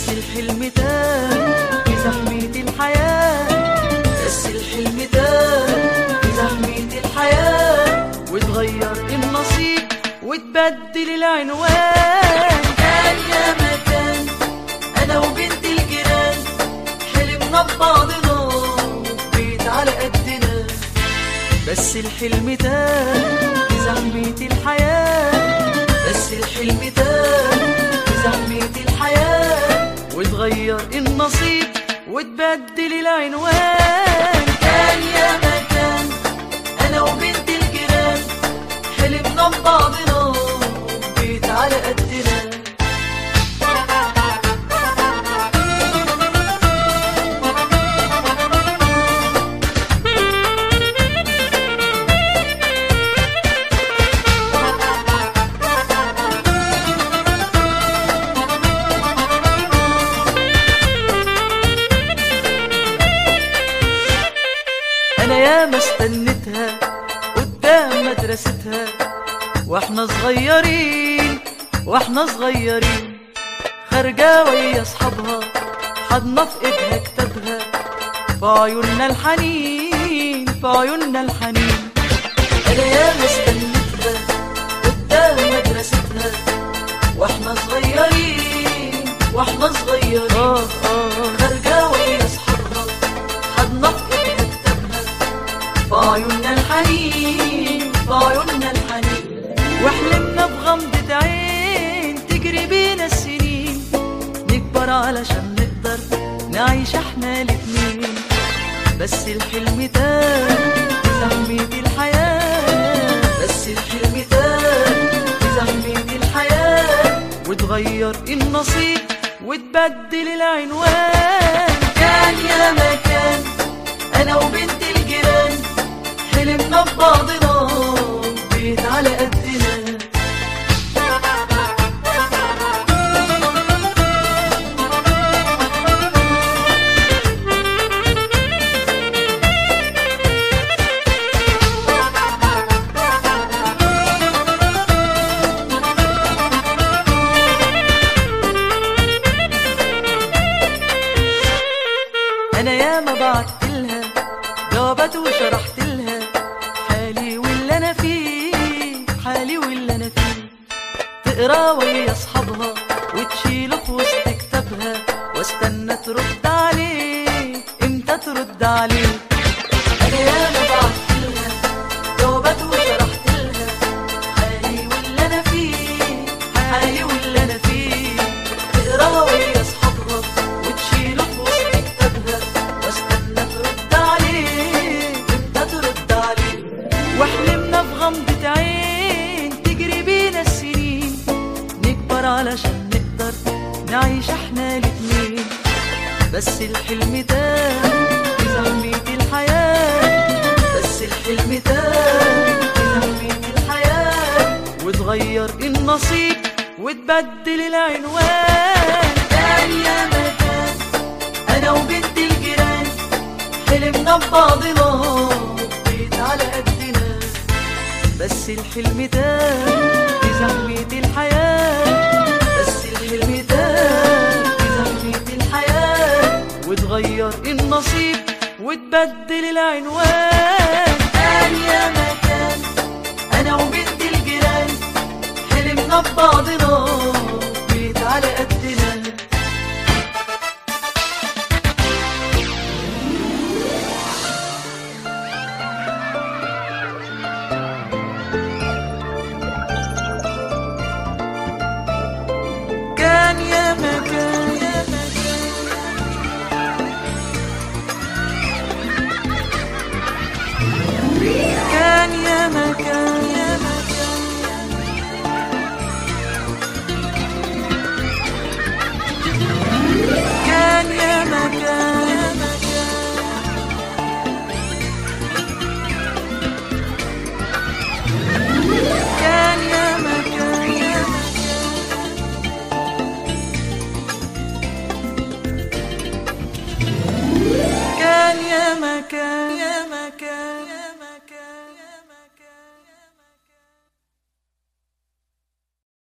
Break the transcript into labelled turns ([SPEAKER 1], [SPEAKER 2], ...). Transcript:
[SPEAKER 1] الحلم تاه في زحمة الحياة بس الحلم تاه في زحمة الحياة وتغير النصيب وتبدل العنوان كان يا مكان أنا وبنت الجيران حلمنا ببعضنا بيت على قدنا بس الحلم تاه في زحمة الحياة بس الحلم تاه في زحمة الحياة وتغير النصيب وتبدل العنوان كان يا مكان أنا وبنت الجيران حلمنا ببعضنا بيت على قدنا انا ياما استنيتها قدام مدرستها واحنا صغيرين واحنا صغيرين خارجة ويا اصحابها حضنا في ايدها كتابها في عيوننا الحنين في عيوننا الحنين انا ياما استنيتها قدام مدرستها واحنا صغيرين واحنا صغيرين اه اه خارجة ويا اصحابها حضنا في ايدها كتابها في عيوننا الحنين في عيوننا الحنين واحلمنا بغمضة عين تجري بينا السنين نكبر علشان نقدر نعيش احنا الاتنين بس الحلم تاه في زحمة الحياة بس الحلم تاه في زحمة الحياة وتغير النصيب وتبدل العنوان كان يا مكان انا وبنت الجيران حلمنا ببعضنا بيت على قدنا انا ياما بعت لها جوابات وشرحت لها حالي واللي انا فيه حالي واللي انا فيه تقرا ويا اصحابها وتشيله في وسط كتابها واستنى ترد عليه امتى ترد عليه انا ياما بعت لها جوابات وشرحت لها حالي واللي انا فيه حالي واللي انا فيه تقراها ويا اصحابها وتشيله في وسط كتابها واستنى ترد عليه امتى ترد عليه واحلمنا بغمضة عين تجري بينا السنين نكبر علشان نقدر نعيش احنا الاتنين بس الحلم تاه في زحمة الحياة بس الحلم تاه في زحمة الحياة وتغير النصيب وتبدل العنوان كان يا مكان انا وبنت الجيران حلمنا ببعضنا بيت على قدنا بس الحلم تاه في زحمة الحياة بس الحلم تاه في زحمة الحياة وتغير النصيب وتبدل العنوان كان يا مكان أنا وبنت الجيران حلمنا ببعضنا بيت على قدنا كان يا مكان يا مكان كان يا مكان يا مكان كان يا مكان يا مكان كان يا مكان يا مكان كان يا مكان